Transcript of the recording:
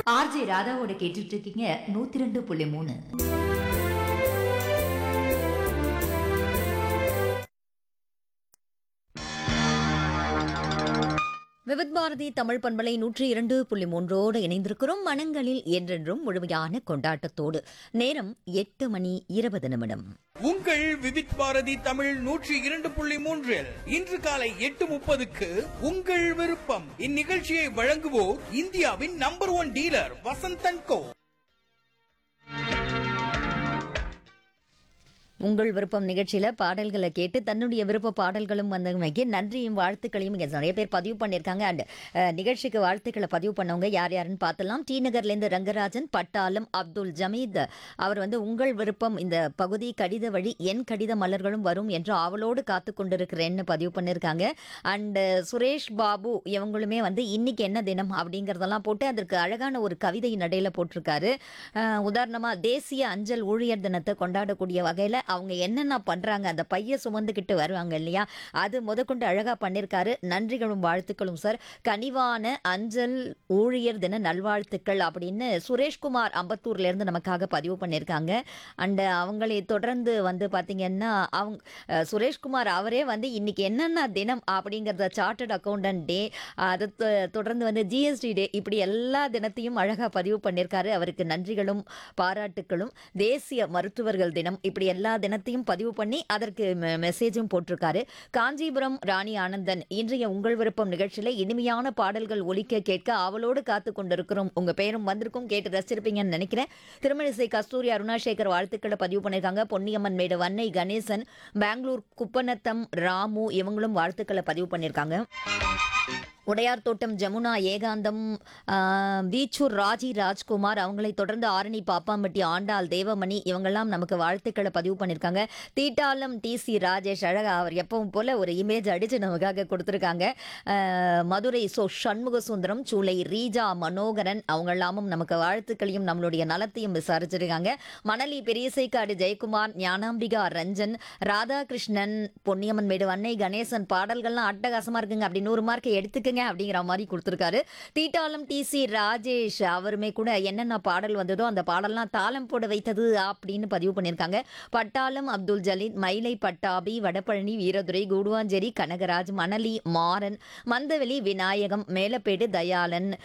RJ ராதாவோட கேட்டுட்டு இருக்கீங்க நூத்தி ரெண்டு புள்ளி மூணு விவித் பாரதி தமிழ் பண்பலை நூற்றி இரண்டு புள்ளி மூன்றோடு இணைந்திருக்கிறோம் மனங்களில் என்றென்றும் முழுமையான கொண்டாட்டத்தோடு நேரம் எட்டு மணி இருபது நிமிடம் உங்கள் விவித் பாரதி தமிழ் நூற்றி இரண்டு புள்ளி மூன்றில் இன்று காலை எட்டு முப்பதுக்கு உங்கள் விருப்பம் இந்நிகழ்ச்சியை வழங்குவோர் இந்தியாவின் number one dealer Vasanthan co உங்கள் விருப்பம் நிகழ்ச்சியில பாடல்களை கேட்டு தன்னுடைய விருப்ப பாடல்களும் வந்தவங்க நன்றியும் வாழ்த்துக்களையும் இங்க நிறைய பேர் பதிவு பண்ணியிருக்காங்க அண்ட் நிகழ்ச்சிக்கு வாழ்த்துக்களை பதிவு பண்ணவங்க யார் யாருன்னு பார்த்தலாம் டி நகர்லேருந்து ரங்கராஜன் பட்டாளம் அப்துல் ஜமீத் அவர் வந்து உங்கள் விருப்பம் இந்த பகுதி கடித வழி என் கடித மலர்களும் வரும் என்று ஆவலோடு காத்து கொண்டிருக்கிறேன்னு பதிவு பண்ணியிருக்காங்க அண்ட் சுரேஷ் பாபு இவங்களுமே வந்து இன்னைக்கு என்ன தினம் அப்படிங்கிறதெல்லாம் போட்டு அதற்கு அழகான ஒரு கவிதை நடையில போட்டிருக்காரு அஹ், உதாரணமா தேசிய அஞ்சல் ஊழியர் தினத்தை கொண்டாடக்கூடிய வகையில அவங்க என்னென்ன பண்றாங்க அந்த பைய சுமந்துக்கிட்டு வருவாங்க இல்லையா அது முதற்கொண்டு அழகா பண்ணியிருக்காரு நன்றிகளும் வாழ்த்துக்களும் சார் கனிவான அஞ்சல் ஊழியர் தின நல்வாழ்த்துக்கள் அப்படின்னு சுரேஷ்குமார் அம்பத்தூர்ல இருந்து நமக்காக பதிவு பண்ணியிருக்காங்க அண்ட் அவங்களை தொடர்ந்து வந்து பாத்தீங்கன்னா அவங்க அஹ், சுரேஷ்குமார் அவரே வந்து இன்னைக்கு என்னென்ன தினம் அப்படிங்கிறத சார்ட்டர்ட் அக்கௌண்டன்ட் டே அதை தொ- தொடர்ந்து வந்து ஜிஎஸ்டி டே இப்படி எல்லா தினத்தையும் அழகா பதிவு பண்ணியிருக்காரு அவருக்கு நன்றிகளும் பாராட்டுக்களும் தேசிய மருத்துவர்கள் தினம் இப்படி எல்லா தினத்தையும் பதிவு பண்ணி அதற்கு மெ- மெசேஜும் போட்டிருக்காரு காஞ்சிபுரம் ராணி ஆனந்தன் இன்றைய உங்கள் விருப்பம் நிகழ்ச்சியில இனிமையான பாடல்கள் ஒலிக்க கேட்க ஆவலோடு காத்து கொண்டிருக்கிறோம் உங்க பேரும் வந்திருக்கும் கேட்டு ரசிச்சிருப்பீங்கன்னு நினைக்கிறேன் திருமணிசை கஸ்தூரி அருணாசேகர் வாழ்த்துக்களை பதிவு பண்ணியிருக்காங்க பொன்னியம்மன் மேடு வன்னை கணேசன் பெங்களூர் குப்பநத்தம் ராமு இவங்களும் வாழ்த்துக்களை பதிவு பண்ணியிருக்காங்க உடையார் தோட்டம் ஜமுனா ஏகாந்தம் ஆ, வீச்சூர் ராஜி ராஜ்குமார் அவங்களை தொடர்ந்து ஆரணி பாப்பாம்பட்டி ஆண்டாள் தேவமணி இவங்கெல்லாம் நமக்கு வாழ்த்துக்களை பதிவு பண்ணியிருக்காங்க தீட்டாலம் டி சி ராஜேஷ் அழகா அவர் எப்பவும் போல ஒரு இமேஜ் அடிச்சு நமக்காக கொடுத்துருக்காங்க ஆ, மதுரை சோ சண்முக சுந்தரம் சூளை ரீஜா மனோகரன் அவங்க எல்லாமும் நமக்கு வாழ்த்துக்களையும் நம்மளுடைய நலத்தையும் விசாரிச்சிருக்காங்க மணலி பெரியசைக்காடு ஜெயக்குமார் ஞானாம்பிகா ரஞ்சன் ராதாகிருஷ்ணன் பொன்னியம்மன் மேடு அன்னை கணேசன் பாடல்கள்லாம் அட்டகாசமா இருக்குங்க அப்படி நூறு மார்க் எடுத்துக்கங்க அப்படிங்கிற மாதிரி கொடுத்துருக்காரு தீட்டாளம் டி சி ராஜேஷ் அவருமே கூட என்னென்ன பாடல் வந்ததோ அந்த பாடல்லாம் தாளம் போட வைத்தது அப்படின்னு பதிவு பண்ணியிருக்காங்க பட்டாளம் அப்துல் ஜலீல் மயிலை பட்டாபி வடபழனி வீரதுரை கூடுவாஞ்சேரி கனகராஜ் மணலி மாறன் மந்தவெளி விநாயகம் மேலப்பேடு தயாளன்